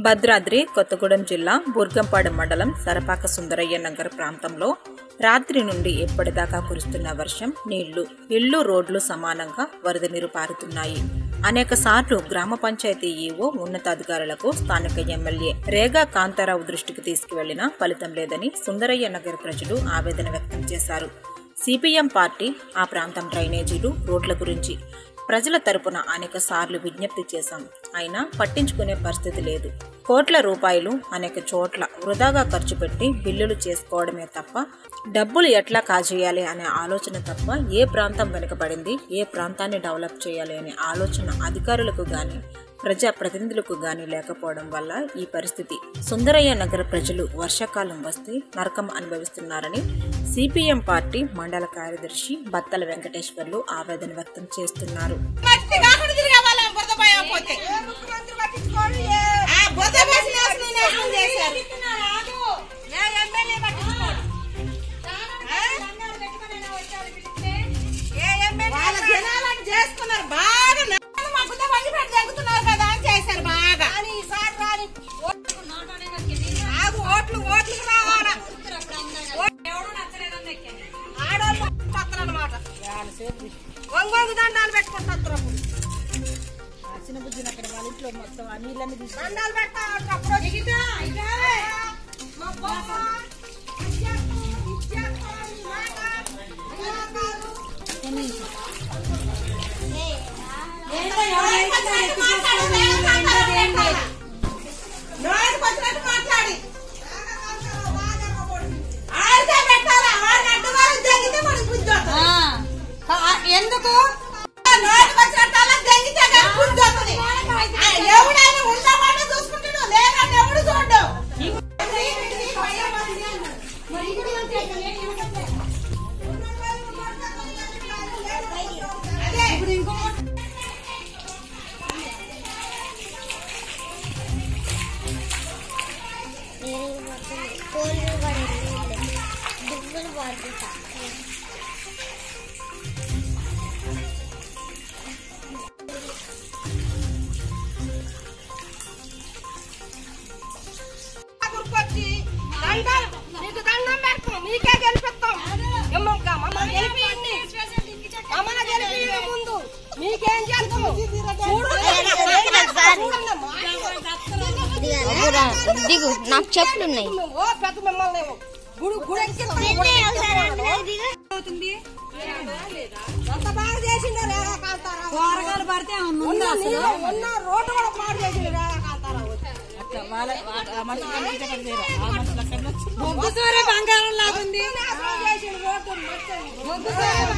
భద్రాద్రి కొత్తగూడెం జిల్లా బుర్గంపాడు మండలం సరపాక సుందరయ్య నగర్ ప్రాంతంలో రాత్రి నుండి ఎప్పటిదాకా కురుస్తున్న వర్షం నీళ్లు ఇళ్లు రోడ్లు సమానంగా వరద నీరు పారుతున్నాయి అనేక సార్లు గ్రామ పంచాయతీ ఈవో ఉన్నతాధికారులకు స్థానిక ఎమ్మెల్యే రేగా కాంతారావు దృష్టికి తీసుకువెళ్లినా ఫలితం లేదని సుందరయ్య నగర్ ప్రజలు ఆవేదన వ్యక్తం చేశారు సిపిఎం పార్టీ ఆ ప్రాంతం డ్రైనేజీలు రోడ్ల గురించి ప్రజల తరపున అనేక సార్లు విజ్ఞప్తి చేశాం అయినా పట్టించుకునే పరిస్థితి లేదు కోట్ల రూపాయలు అనేక చోట్ల వృధాగా ఖర్చు పెట్టి బిల్లులు చేసుకోవడమే తప్ప డబ్బులు ఎట్లా కాజేయాలి అనే ఆలోచన తప్ప ఏ ప్రాంతం వెనుకబడింది ఏ ప్రాంతాన్ని డెవలప్ చేయాలి అనే ఆలోచన అధికారులకు గాని ప్రజా ప్రతినిధులకు గాని లేకపోవడం వల్ల ఈ పరిస్థితి సుందరయ్య నగర ప్రజలు వర్షాకాలం వస్తే నరకం అనుభవిస్తున్నారని సిపిఎం పార్టీ మండల కార్యదర్శి బత్తల వెంకటేశ్వర్లు ఆవేదన వ్యక్తం చేస్తున్నారు మట్టి కాకుండా తిరగాలి బురద పోతే ఆ బురద పోసిన నాశనం నాశనం చేశారు ఏ ఎమ్మెల్యే పట్టించుకోడు. ఏ ఎమ్మెల్యే వాళ్ళ జనాలను చేసుకున్నారు బాగా నన్ను మా బుద్ధ పంచి పెట్టి జరుగుతున్నారు కదా అని చేశారు బాగా ఆగు ఓట్లు ఓట్లకు రావాలా ఆడవాళ్ళు పక్కనమాట ఒంగోగు దండాలు పెట్టుకుంటారు అప్పుడు చిన్న బుజ్జిని అక్కడ వాళ్ళ ఇంట్లో మొత్తం ఆ నీళ్ళన్నీ తీసి దండాలు పెట్టాలి అప్పుడు దిగితా ఇదే మా బొమ్మ ఇచ్చేస్తాం, ఇచ్చేస్తాం, ఇలాగా, ఇలాగా. నోటికి వచ్చినట్టు మాట్లాడు, నోటికి వచ్చినట్టు మాట్లాడి ఆడితే పెట్టాలా వాడిని అడ్డువారు జంగితే మనకు బుద్ధి వస్తుంది. ఎందుకు నోటికి వచ్చినట్టల్లా జంగితే కానీ బుద్ధి వస్తుంది. ఆ, ఎవడైనా ఉన్నవాడిని చూసుకుంటాడు లేదంటే ఎవడు చూడు అదే ఇప్పుడు ఇంకో కోళ్ళు పడేది దువ్వులు పడుతా గుర్తొచ్చి దండం నీకు దండం పెడతాం నీకే గెలిపిస్తాం ఎమ్మక్క మమ్మల్ని గెలిపియండి మమ్మల్ని గెలిపి ముందు మీకేం చేస్తాము చూడు. దిగు నాకు చెప్పులు ఉన్నాయి ఓ పెద్ద మిమ్మల్ని ఏమో. గుడి గుడి ఎక్కిస్తాం, గుడి ఎక్కిస్తాం. ఎంత బాగా చేసిందో రేగా కాంతారావు కూరగాయలు పడితే ఏమన్నా ఉన్న ఉందా అసలు నీళ్ళు, ఉన్న రోడ్డు కూడా పాడు చేసింది రేగా కాంతారావు అట్లా వాళ్ళ వాళ్ళ- ఆ మనుషులు కనిపించే పని చేయరు. ఆ మనుషులు అక్కడ బొగ్గు సూర్య బంగారం లాగుంది నాశనం చేసింది రోడ్డు మొత్తం. బొగ్గు సూర్య